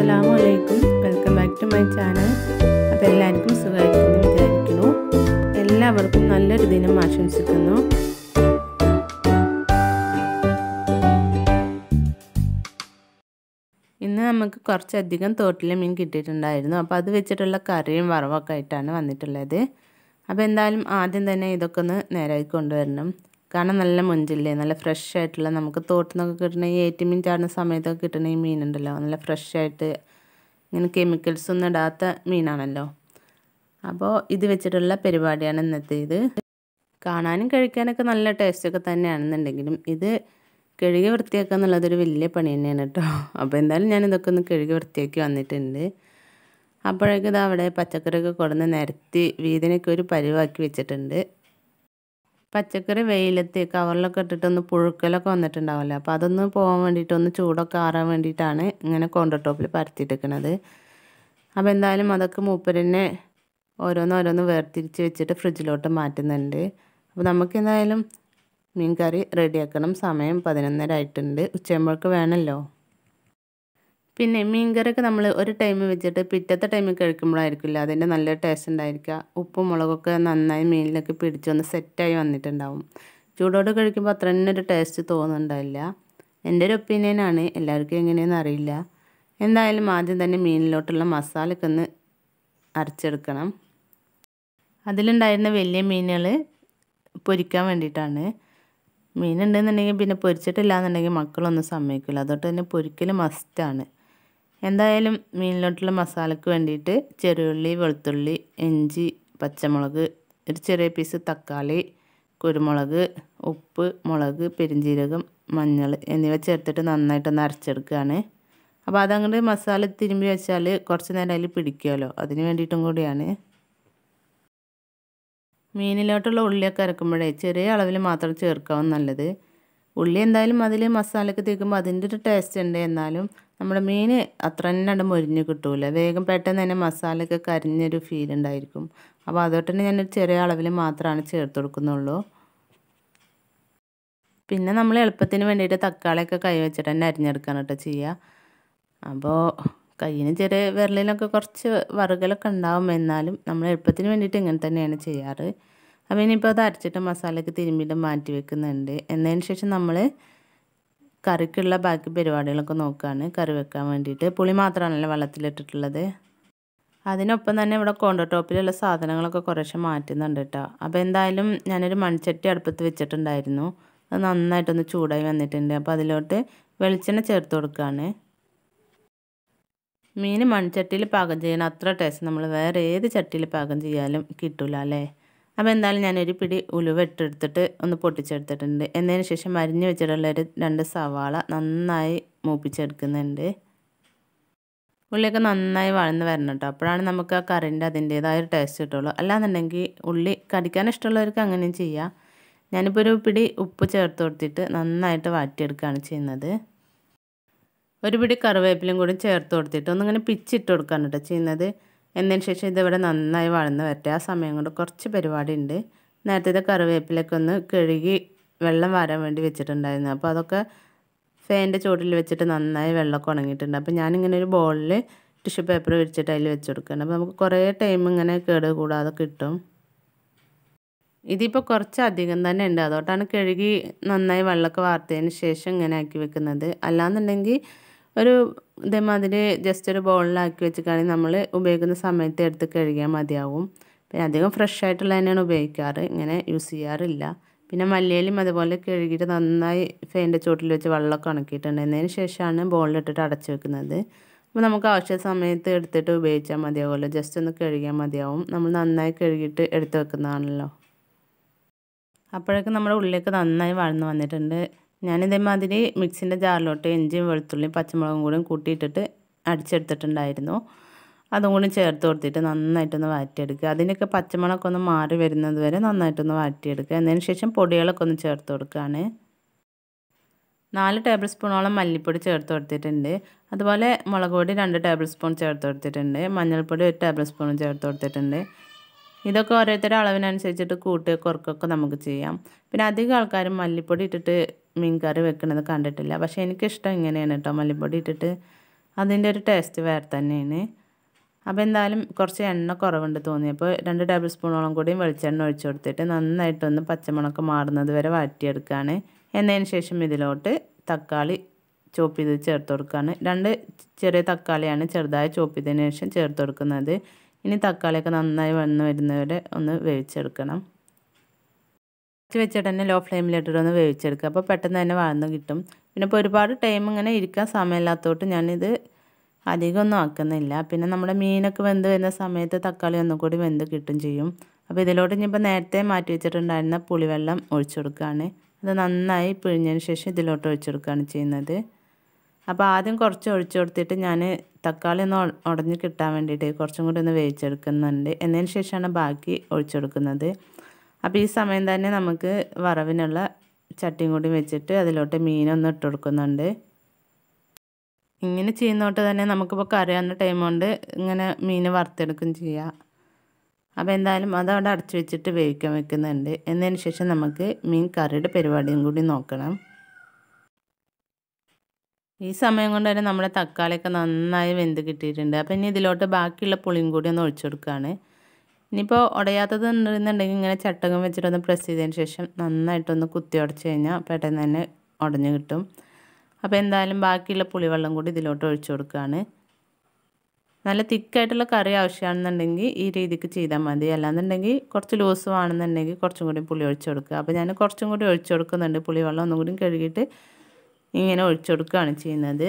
അസ്സലാമു അലൈക്കും welcome back to my channel അപ്പോൾ എല്ലാവർക്കും സുഖമായിരിക്കുന്നു വിചാരിക്കുന്നു എല്ലാവർക്കും നല്ലൊരു ദിനം ആശംസിക്കുന്നു ഇന്ന് നമുക്ക് കുറച്ചധികം തോട്ടിലെ മീൻ കിട്ടിയിട്ടുണ്ടായിരുന്നു അപ്പോൾ അത് വെച്ചിട്ടുള്ള കറിയും വറവൊക്കെ ആയിട്ടാണ് വന്നിട്ടുള്ളത് അപ്പോൾ എന്തായാലും ആദ്യം തന്നെ ഇതൊക്കെ ഒന്ന് നേരാക്കി കൊണ്ടുവരണം കാരണം നല്ല മുഞ്ചില്ലേ നല്ല ഫ്രഷ് ആയിട്ടുള്ള നമുക്ക് തോട്ടിൽ നിന്നൊക്കെ കിട്ടുന്ന ഈ ഏറ്റുമീൻ ചാടുന്ന സമയത്തൊക്കെ കിട്ടുന്ന ഈ മീനുണ്ടല്ലോ നല്ല ഫ്രഷ് ആയിട്ട് ഇങ്ങനെ കെമിക്കൽസ് ഒന്നും ഇടാത്ത മീനാണല്ലോ അപ്പോൾ ഇത് വെച്ചിട്ടുള്ള പരിപാടിയാണ് ഇന്നത്തെ ഇത് കാണാനും കഴിക്കാനൊക്കെ നല്ല ടേസ്റ്റൊക്കെ തന്നെയാണെന്നുണ്ടെങ്കിലും ഇത് കഴുകി വൃത്തിയാക്കുക എന്നുള്ളതൊരു വലിയ പണി തന്നെയാണ് കേട്ടോ അപ്പോൾ എന്തായാലും ഞാൻ ഇതൊക്കെ ഒന്ന് കഴുകി വൃത്തിയാക്കി വന്നിട്ടുണ്ട് അപ്പോഴേക്കും ഇത് അവിടെ പച്ചക്കറിയൊക്കെ കൊടുന്ന് നിരത്തി വീതിനൊക്കെ ഒരു പരിവാക്കി വെച്ചിട്ടുണ്ട് പച്ചക്കറി വെയിലത്ത് കവറിലൊക്കെ ഇട്ടിട്ടൊന്ന് പുഴുക്കലൊക്കെ വന്നിട്ടുണ്ടാവില്ല അപ്പോൾ അതൊന്ന് പോകാൻ വേണ്ടിയിട്ട് ഒന്ന് ചൂടൊക്കെ ആറാൻ വേണ്ടിയിട്ടാണ് ഇങ്ങനെ കോണ്ടർ ടോപ്പിൽ പരത്തിയിട്ടിരിക്കുന്നത് അപ്പോൾ എന്തായാലും അതൊക്കെ മൂപ്പരന്നെ ഓരോന്ന് ഓരോന്ന് വേർതിരിച്ച് വെച്ചിട്ട് ഫ്രിഡ്ജിലോട്ട് മാറ്റുന്നുണ്ട് അപ്പോൾ നമുക്ക് എന്തായാലും മീൻ കറി റെഡിയാക്കണം സമയം പതിനൊന്നര ആയിട്ടുണ്ട് ഉച്ചയാകുമ്പോഴേക്ക് വേണമല്ലോ പിന്നെ മീൻ കറിയൊക്കെ നമ്മൾ ഒരു ടൈം വെച്ചിട്ട് പിറ്റത്തെ ടൈമിൽ കഴിക്കുമ്പോഴായിരിക്കില്ല അതിൻ്റെ നല്ല ടേസ്റ്റ് ഉണ്ടായിരിക്കുക ഉപ്പും മുളകൊക്കെ നന്നായി മീനിലൊക്കെ പിടിച്ചൊന്ന് സെറ്റായി വന്നിട്ടുണ്ടാവും ചൂടോട് കഴിക്കുമ്പോൾ അത്ര തന്നെ ഒരു ടേസ്റ്റ് തോന്നുന്നുണ്ടാവില്ല എൻ്റെ ഒരു ഒപ്പീനിയനാണ് എല്ലാവർക്കും എങ്ങനെയെന്ന് അറിയില്ല എന്തായാലും ആദ്യം തന്നെ മീനിലോട്ടുള്ള മസാലയൊക്കെ ഒന്ന് അരച്ചെടുക്കണം അതിലുണ്ടായിരുന്ന വലിയ മീനുകൾ പൊരിക്കാൻ വേണ്ടിയിട്ടാണ് മീനുണ്ടെന്നുണ്ടെങ്കിൽ പിന്നെ പൊരിച്ചിട്ടില്ല എന്നുണ്ടെങ്കിൽ മക്കളൊന്നും സമ്മതിക്കില്ല അതുകൊണ്ട് തന്നെ പൊരിക്കൽ മസ്റ്റാണ് എന്തായാലും മീനിലോട്ടുള്ള മസാലയ്ക്ക് വേണ്ടിയിട്ട് ചെറുള്ളി വെളുത്തുള്ളി ഇഞ്ചി പച്ചമുളക് ഒരു ചെറിയ പീസ് തക്കാളി കുരുമുളക് ഉപ്പ് മുളക് പെരിഞ്ജീരകം മഞ്ഞൾ എന്നിവ ചേർത്തിട്ട് നന്നായിട്ടൊന്ന് അരച്ചെടുക്കുകയാണ് അപ്പോൾ അതങ്ങോട്ട് മസാല തിരുമ്പി വെച്ചാൽ കുറച്ച് നേരം അതിൽ പിടിക്കുമല്ലോ അതിന് വേണ്ടിയിട്ടും കൂടിയാണ് മീനിലോട്ടുള്ള ഉള്ളിയൊക്കെ അരക്കുമ്പോഴേ ചെറിയ അളവിൽ മാത്രം ചേർക്കാവും നല്ലത് ഉള്ളി എന്തായാലും അതിൽ മസാലയൊക്കെ തേക്കുമ്പോൾ അതിൻ്റെ ഒരു ടേസ്റ്റ് ഉണ്ട് എന്നാലും നമ്മുടെ മീൻ അത്ര തന്നെ മൊരിഞ്ഞ് കിട്ടൂല വേഗം പെട്ടെന്ന് തന്നെ മസാലയൊക്കെ കരിഞ്ഞൊരു ഫീൽ ഉണ്ടായിരിക്കും അപ്പോൾ അതുകൊണ്ട് തന്നെ ഞാനൊരു ചെറിയ അളവിൽ മാത്രമാണ് ചേർത്ത് കൊടുക്കുന്നുള്ളൂ പിന്നെ നമ്മൾ എളുപ്പത്തിന് വേണ്ടിയിട്ട് തക്കാളിയൊക്കെ കൈ വെച്ചിട്ട് തന്നെ അരിഞ്ഞെടുക്കാൻ കേട്ടോ ചെയ്യുക അപ്പോൾ കയ്യിന് ചെറിയ വിരലിലൊക്കെ കുറച്ച് വറുകലൊക്കെ ഉണ്ടാവും എന്നാലും നമ്മൾ എളുപ്പത്തിന് വേണ്ടിയിട്ട് ഇങ്ങനെ തന്നെയാണ് ചെയ്യാറ് അപ്പോൾ ഇനിയിപ്പോൾ അത് അരച്ചിട്ട് മസാലയൊക്കെ തിരുമ്പിയിട്ട് മാറ്റി വെക്കുന്നുണ്ട് എന്നതിന് ശേഷം നമ്മൾ കറിക്കുള്ള ബാക്കി പരിപാടികളൊക്കെ നോക്കുകയാണ് കറി വെക്കാൻ വേണ്ടിയിട്ട് പുളി മാത്രമാണല്ലോ വെള്ളത്തിലിട്ടിട്ടുള്ളത് അതിനൊപ്പം തന്നെ ഇവിടെ കോണ്ടർ ടോപ്പിലുള്ള സാധനങ്ങളൊക്കെ കുറേശ്ശെ മാറ്റുന്നുണ്ട് കേട്ടോ അപ്പോൾ എന്തായാലും ഞാനൊരു മൺചട്ടി അടുപ്പത്ത് വെച്ചിട്ടുണ്ടായിരുന്നു അത് നന്നായിട്ടൊന്ന് ചൂടായി വന്നിട്ടുണ്ട് അപ്പോൾ അതിലോട്ട് വെളിച്ചെണ്ണ ചേർത്ത് കൊടുക്കുകയാണ് മീൻ മൺചട്ടിയിൽ പാകം ചെയ്യണം അത്ര ടേസ്റ്റ് നമ്മൾ വേറെ ഏത് ചട്ടിയിൽ പാകം ചെയ്യാലും കിട്ടില്ല അല്ലേ അപ്പോൾ എന്തായാലും ഞാനൊരു പിടി ഉലുവ ഇട്ടെടുത്തിട്ട് ഒന്ന് പൊട്ടിച്ചെടുത്തിട്ടുണ്ട് എന്നതിന് ശേഷം അരിഞ്ഞ് വെച്ചിട്ടുള്ള ഒരു രണ്ട് സവാള നന്നായി മൂപ്പിച്ചെടുക്കുന്നുണ്ട് ഉള്ളിയൊക്കെ നന്നായി വഴന്ന് വരണം കേട്ടോ അപ്പോഴാണ് നമുക്ക് ആ കറിൻ്റെ അതിൻ്റേതായ ഒരു ടേസ്റ്റ് കിട്ടുള്ളൂ അല്ലാന്നുണ്ടെങ്കിൽ ഉള്ളി കടിക്കാൻ ഇഷ്ടമുള്ളവർക്ക് അങ്ങനെയും ചെയ്യാം ഞാനിപ്പോൾ ഒരു പിടി ഉപ്പ് ചേർത്ത് കൊടുത്തിട്ട് നന്നായിട്ട് വാറ്റിയെടുക്കുകയാണ് ചെയ്യുന്നത് ഒരു പിടി കറിവേപ്പിലും കൂടി ചേർത്ത് കൊടുത്തിട്ട് ഒന്നിങ്ങനെ പിച്ചിട്ട് കൊടുക്കുകയാണ് കേട്ടോ ചെയ്യുന്നത് എന്നതിന് ശേഷം ഇതിവിടെ നന്നായി വളർന്ന് വരട്ടെ ആ സമയം കൊണ്ട് കുറച്ച് പരിപാടി ഉണ്ട് നേരത്തെ കറിവേപ്പിലൊക്കെ ഒന്ന് കഴുകി വെള്ളം വരാൻ വേണ്ടി വെച്ചിട്ടുണ്ടായിരുന്നു അപ്പോൾ അതൊക്കെ ഫാനിൻ്റെ ചുവട്ടിൽ വെച്ചിട്ട് നന്നായി വെള്ളമൊക്കെ ഉണങ്ങിയിട്ടുണ്ട് അപ്പോൾ ഞാനിങ്ങനെ ഒരു ബോളിൽ ടിഷ്യൂ പേപ്പർ വിരിച്ചിട്ട് അതിൽ വെച്ച് കൊടുക്കുകയാണ് അപ്പോൾ നമുക്ക് കുറേ ടൈം ഇങ്ങനെ കേട് കൂടാതെ കിട്ടും ഇതിപ്പോൾ കുറച്ച് അധികം തന്നെ ഉണ്ട് അതുകൊണ്ടാണ് കഴുകി നന്നായി വെള്ളമൊക്കെ വാർത്തതിന് ശേഷം ഇങ്ങനെ ആക്കി വെക്കുന്നത് അല്ലാന്നുണ്ടെങ്കിൽ ഒരു ഇതേമാതിരി ജസ്റ്റ് ഒരു ബോളിലാക്കി വെച്ചിട്ടാണെങ്കിൽ നമ്മൾ ഉപയോഗിക്കുന്ന സമയത്ത് എടുത്ത് കഴുകിയാൽ മതിയാവും പിന്നെ അധികം ഫ്രഷ് ആയിട്ടുള്ള തന്നെയാണ് ഉപയോഗിക്കാറ് ഇങ്ങനെ യൂസ് ചെയ്യാറില്ല പിന്നെ മല്ലിയിലും അതുപോലെ കഴുകിയിട്ട് നന്നായി ഫാനിൻ്റെ ചുവട്ടിൽ വെച്ച് വെള്ളമൊക്കെ ഉണക്കിയിട്ടുണ്ട് എന്നതിന് ശേഷമാണ് ബോളിലിട്ടിട്ട് അടച്ചു വെക്കുന്നത് അപ്പോൾ നമുക്ക് ആവശ്യ സമയത്ത് എടുത്തിട്ട് ഉപയോഗിച്ചാൽ മതിയാവുമല്ലോ ജസ്റ്റ് ഒന്ന് കഴുകിയാൽ മതിയാവും നമ്മൾ നന്നായി കഴുകിയിട്ട് എടുത്ത് വെക്കുന്നതാണല്ലോ അപ്പോഴേക്കും നമ്മുടെ ഉള്ളിലേക്ക് നന്നായി വഴന്ന് വന്നിട്ടുണ്ട് ഞാൻ ഇതേമാതിരി മിക്സിൻ്റെ ജാറിലോട്ട് ഇഞ്ചിയും വെളുത്തുള്ളിയും പച്ചമുളകും കൂടി കൂട്ടിയിട്ടിട്ട് അടിച്ചെടുത്തിട്ടുണ്ടായിരുന്നു അതും കൂടി ചേർത്ത് കൊടുത്തിട്ട് നന്നായിട്ടൊന്ന് വാറ്റിയെടുക്കുക അതിൻ്റെയൊക്കെ പച്ചമുളകൊക്കെ ഒന്ന് മാറി വരുന്നത് വരെ നന്നായിട്ടൊന്ന് വാറ്റിയെടുക്കുക എന്നതിന് ശേഷം പൊടികളൊക്കെ ഒന്ന് ചേർത്ത് കൊടുക്കുകയാണ് നാല് ടേബിൾ സ്പൂണോളം മല്ലിപ്പൊടി ചേർത്ത് കൊടുത്തിട്ടുണ്ട് അതുപോലെ മുളക് പൊടി രണ്ട് ടേബിൾ സ്പൂൺ ചേർത്ത് കൊടുത്തിട്ടുണ്ട് മഞ്ഞൾപ്പൊടി ഒരു ടേബിൾ സ്പൂൺ ചേർത്ത് കൊടുത്തിട്ടുണ്ട് ഇതൊക്കെ ഓരോരുത്തരുടെ അളവിനനുസരിച്ചിട്ട് കൂട്ട് കുറക്കൊക്കെ നമുക്ക് ചെയ്യാം പിന്നെ അധികം ആൾക്കാരും മല്ലിപ്പൊടി ഇട്ടിട്ട് മീൻ കറി വെക്കുന്നത് കണ്ടിട്ടില്ല പക്ഷേ എനിക്കിഷ്ടം ഇങ്ങനെയാണ് കേട്ടോ മല്ലിപ്പൊടി ഇട്ടിട്ട് അതിൻ്റെ ഒരു ടേസ്റ്റ് വേറെ തന്നെയാണ് അപ്പോൾ എന്തായാലും കുറച്ച് എണ്ണ കുറവുണ്ട് തോന്നിയപ്പോൾ രണ്ട് ടേബിൾ സ്പൂണോളം കൂടി വെളിച്ചെണ്ണ ഒഴിച്ചു കൊടുത്തിട്ട് നന്നായിട്ടൊന്ന് പച്ചമുളക്ക് മാറുന്നത് വരെ വഴറ്റിയെടുക്കുകയാണ് എന്നതിന് ശേഷം ഇതിലോട്ട് തക്കാളി ചോപ്പ് ചെയ്ത് ചേർത്ത് കൊടുക്കുകയാണ് രണ്ട് ചെറിയ തക്കാളിയാണ് ചെറുതായി ചോപ്പ് ചെയ്തതിന് ശേഷം ചേർത്ത് കൊടുക്കുന്നത് ഇനി തക്കാളിയൊക്കെ നന്നായി വന്ന് വരുന്നവരെ ഒന്ന് വേവിച്ചെടുക്കണം വെച്ചിട്ട് തന്നെ ലോ ഫ്ലെയിമിലിട്ടിട്ട് ഒന്ന് വേവിച്ചെടുക്കുക അപ്പോൾ പെട്ടെന്ന് തന്നെ വഴന്ന് കിട്ടും പിന്നെ ഇപ്പോൾ ഒരുപാട് ടൈം ഇങ്ങനെ ഇരിക്കാൻ സമയമില്ലാത്തതുകൊണ്ട് ഞാനിത് അധികമൊന്നും ആക്കുന്നില്ല പിന്നെ നമ്മുടെ മീനൊക്കെ വെന്ത് വരുന്ന സമയത്ത് തക്കാളി ഒന്നും കൂടി വെന്ത് കിട്ടും ചെയ്യും അപ്പോൾ ഇതിലോട്ട് ഇനിയിപ്പോൾ നേരത്തെ മാറ്റി വെച്ചിട്ടുണ്ടായിരുന്ന പുളിവെള്ളം ഒഴിച്ചു കൊടുക്കുകയാണ് അത് നന്നായി പിഴിഞ്ഞതിന് ശേഷം ഇതിലോട്ട് ഒഴിച്ചു കൊടുക്കുകയാണ് ചെയ്യുന്നത് അപ്പോൾ ആദ്യം കുറച്ച് ഒഴിച്ചു കൊടുത്തിട്ട് ഞാൻ തക്കാളി ഒന്ന് ഉടഞ്ഞ് കിട്ടാൻ വേണ്ടിയിട്ട് കുറച്ചും കൂടി ഒന്ന് വേവിച്ചെടുക്കുന്നുണ്ട് എന്നതിന് ശേഷമാണ് ബാക്കി ഒഴിച്ചു കൊടുക്കുന്നത് അപ്പോൾ ഈ സമയം തന്നെ നമുക്ക് വറവിനുള്ള ചട്ടിയും കൂടി വെച്ചിട്ട് അതിലോട്ട് മീനൊന്ന് ഇട്ട് കൊടുക്കുന്നുണ്ട് ഇങ്ങനെ ചെയ്യുന്നോട്ട് തന്നെ നമുക്കിപ്പോൾ കറിയാവുന്ന ടൈം കൊണ്ട് ഇങ്ങനെ മീൻ വറുത്തെടുക്കും ചെയ്യാം അപ്പോൾ എന്തായാലും അത് അവിടെ അടച്ചു വെച്ചിട്ട് വേവിക്കാൻ വെക്കുന്നുണ്ട് എന്നതിന് ശേഷം നമുക്ക് മീൻ കറിയുടെ പരിപാടിയും കൂടി നോക്കണം ഈ സമയം കൊണ്ട് തന്നെ നമ്മുടെ തക്കാളിയൊക്കെ നന്നായി വെന്ത് കിട്ടിയിട്ടുണ്ട് അപ്പോൾ ഇനി ഇതിലോട്ട് ബാക്കിയുള്ള പുളിയും കൂടി ഒന്ന് ഒഴിച്ചു കൊടുക്കുകയാണ് ഇനിയിപ്പോൾ ഉടയാത്തത് ഉണ്ടെന്നുണ്ടെങ്കിൽ ഇങ്ങനെ ചട്ടകം വെച്ചിട്ടൊന്ന് പ്രസ് ചെയ്തതിന് ശേഷം നന്നായിട്ടൊന്ന് കുത്തി ഉടച്ച് കഴിഞ്ഞാൽ പെട്ടെന്ന് തന്നെ ഉടഞ്ഞു കിട്ടും അപ്പോൾ എന്തായാലും ബാക്കിയുള്ള പുളിവെള്ളം കൂടി ഇതിലോട്ട് ഒഴിച്ചു കൊടുക്കുകയാണ് നല്ല തിക്കായിട്ടുള്ള കറി ആവശ്യമാണെന്നുണ്ടെങ്കിൽ ഈ രീതിക്ക് ചെയ്താൽ മതി അല്ലാന്നുണ്ടെങ്കിൽ കുറച്ച് ലൂസ് ആണെന്നുണ്ടെങ്കിൽ കുറച്ചും കൂടി പുളി ഒഴിച്ചു കൊടുക്കുക അപ്പോൾ ഞാൻ കുറച്ചും കൂടി ഒഴിച്ചു കൊടുക്കുന്നുണ്ട് പുളിവെള്ളം ഒന്നും കൂടി കഴുകിയിട്ട് ഇങ്ങനെ ഒഴിച്ചു കൊടുക്കുകയാണ് ചെയ്യുന്നത്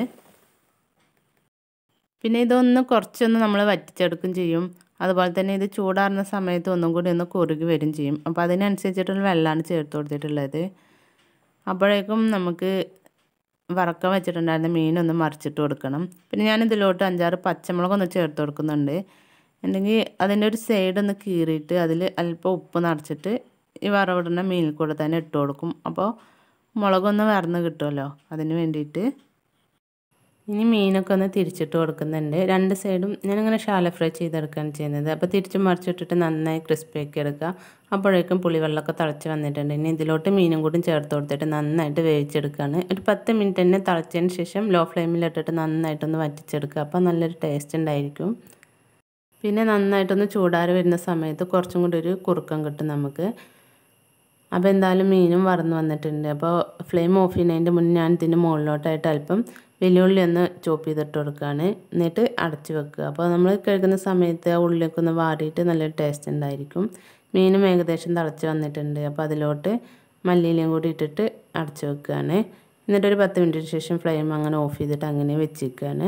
പിന്നെ ഇതൊന്ന് കുറച്ചൊന്ന് നമ്മൾ വറ്റിച്ചെടുക്കും ചെയ്യും അതുപോലെ തന്നെ ഇത് ചൂടാറുന്ന സമയത്ത് ഒന്നും കൂടി ഒന്ന് കുറുകി വരും ചെയ്യും അപ്പോൾ അതിനനുസരിച്ചിട്ടുള്ള വെള്ളമാണ് ചേർത്ത് കൊടുത്തിട്ടുള്ളത് അപ്പോഴേക്കും നമുക്ക് വറക്കാൻ വെച്ചിട്ടുണ്ടായിരുന്ന മീനൊന്ന് മറിച്ചിട്ട് കൊടുക്കണം പിന്നെ ഞാൻ ഇതിലോട്ട് അഞ്ചാറ് പച്ചമുളകൊന്ന് ചേർത്ത് കൊടുക്കുന്നുണ്ട് അല്ലെങ്കിൽ അതിൻ്റെ ഒരു സൈഡ് ഒന്ന് കീറിയിട്ട് അതിൽ അല്പം ഉപ്പ് നിറച്ചിട്ട് ഈ വറവിടുന്ന മീനിൽ കൂടെ തന്നെ ഇട്ട് കൊടുക്കും അപ്പോൾ മുളകൊന്ന് വറന്ന് കിട്ടുമല്ലോ അതിന് വേണ്ടിയിട്ട് ഇനി മീനൊക്കെ ഒന്ന് തിരിച്ചിട്ട് കൊടുക്കുന്നുണ്ട് രണ്ട് സൈഡും ഞാനിങ്ങനെ ഷാല ഫ്രൈ ചെയ്തെടുക്കുകയാണ് ചെയ്യുന്നത് അപ്പോൾ തിരിച്ച് മറിച്ചിട്ടിട്ട് നന്നായി ക്രിസ്പി ആക്കി എടുക്കുക അപ്പോഴേക്കും പുളിവെള്ളമൊക്കെ തിളച്ച് വന്നിട്ടുണ്ട് ഇനി ഇതിലോട്ട് മീനും കൂടി ചേർത്ത് കൊടുത്തിട്ട് നന്നായിട്ട് വേവിച്ചെടുക്കുകയാണ് ഒരു പത്ത് മിനിറ്റ് തന്നെ തിളച്ചതിന് ശേഷം ലോ ഫ്ലെയിമിലിട്ടിട്ട് നന്നായിട്ടൊന്ന് വറ്റിച്ചെടുക്കുക അപ്പോൾ നല്ലൊരു ടേസ്റ്റ് ഉണ്ടായിരിക്കും പിന്നെ നന്നായിട്ടൊന്ന് ചൂടാറി വരുന്ന സമയത്ത് കുറച്ചും കൂടി ഒരു കുറുക്കം കിട്ടും നമുക്ക് അപ്പോൾ എന്തായാലും മീനും വറന്ന് വന്നിട്ടുണ്ട് അപ്പോൾ ഫ്ലെയിം ഓഫ് ചെയ്യുന്നതിൻ്റെ മുന്നേ ഞാൻ ഇതിൻ്റെ മുകളിലോട്ടായിട്ട് അല്പം വെല്ലുള്ളി ഒന്ന് ചോപ്പ് ചെയ്തിട്ട് കൊടുക്കുകയാണ് എന്നിട്ട് അടച്ച് വെക്കുക അപ്പോൾ നമ്മൾ കഴിക്കുന്ന സമയത്ത് ആ ഉള്ളിലൊക്കെ ഒന്ന് വാടിയിട്ട് നല്ലൊരു ടേസ്റ്റ് ഉണ്ടായിരിക്കും മീനും ഏകദേശം തിളച്ച് വന്നിട്ടുണ്ട് അപ്പോൾ അതിലോട്ട് മല്ലിയിലയും കൂടി ഇട്ടിട്ട് അടച്ച് വെക്കുകയാണ് എന്നിട്ടൊരു പത്ത് മിനിറ്റിന് ശേഷം ഫ്ലെയിം അങ്ങനെ ഓഫ് ചെയ്തിട്ട് അങ്ങനെ വെച്ചിരിക്കുകയാണ്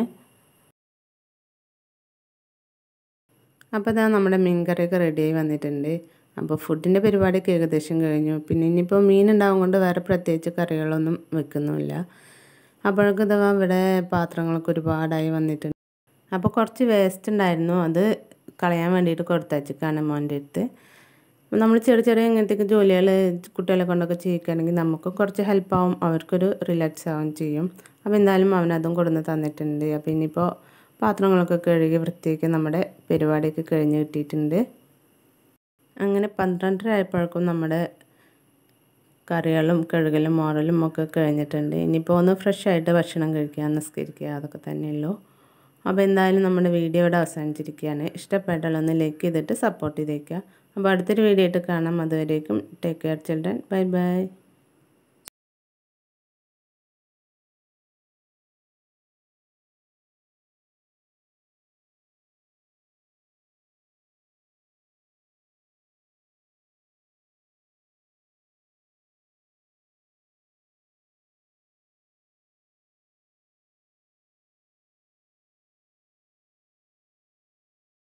അപ്പോൾ ഇതാ നമ്മുടെ മീൻ കറിയൊക്കെ റെഡിയായി വന്നിട്ടുണ്ട് അപ്പോൾ ഫുഡിൻ്റെ പരിപാടിയൊക്കെ ഏകദേശം കഴിഞ്ഞു പിന്നെ ഇനിയിപ്പോൾ മീൻ ഉണ്ടാവും കൊണ്ട് വേറെ പ്രത്യേകിച്ച് കറികളൊന്നും വെക്കുന്നുമില്ല അപ്പോഴൊക്കെ ഇതാ ഇവിടെ പാത്രങ്ങളൊക്കെ ഒരുപാടായി വന്നിട്ടുണ്ട് അപ്പോൾ കുറച്ച് വേസ്റ്റ് ഉണ്ടായിരുന്നു അത് കളയാൻ വേണ്ടിയിട്ട് കൊടുത്തയച്ചിക്കാണ് മോൻ്റെ അടുത്ത് നമ്മൾ ചെറിയ ചെറിയ ഇങ്ങനത്തെ ജോലികൾ കുട്ടികളെ കൊണ്ടൊക്കെ ചെയ്യിക്കുകയാണെങ്കിൽ നമുക്ക് കുറച്ച് ഹെൽപ്പാവും അവർക്കൊരു റിലാക്സ് ആവുകയും ചെയ്യും അപ്പോൾ എന്തായാലും അവനതും കൊടുന്ന് തന്നിട്ടുണ്ട് അപ്പോൾ ഇനിയിപ്പോൾ പാത്രങ്ങളൊക്കെ കഴുകി വൃത്തിയാക്കി നമ്മുടെ പരിപാടിയൊക്കെ കഴിഞ്ഞ് കിട്ടിയിട്ടുണ്ട് അങ്ങനെ പന്ത്രണ്ടര ആയപ്പോഴേക്കും നമ്മുടെ കറികളും കഴുകലും മോറലും ഒക്കെ കഴിഞ്ഞിട്ടുണ്ട് ഇനിയിപ്പോൾ ഒന്ന് ഫ്രഷ് ആയിട്ട് ഭക്ഷണം കഴിക്കുക നിസ്കരിക്കുക അതൊക്കെ തന്നെയുള്ളൂ അപ്പോൾ എന്തായാലും നമ്മുടെ വീഡിയോ ഇവിടെ അവസാനിച്ചിരിക്കുകയാണ് ഇഷ്ടപ്പെട്ടാൽ ഒന്ന് ലൈക്ക് ചെയ്തിട്ട് സപ്പോർട്ട് ചെയ്തേക്കുക അപ്പോൾ അടുത്തൊരു വീഡിയോ ആയിട്ട് കാണാം അതുവരേക്കും take care children bye by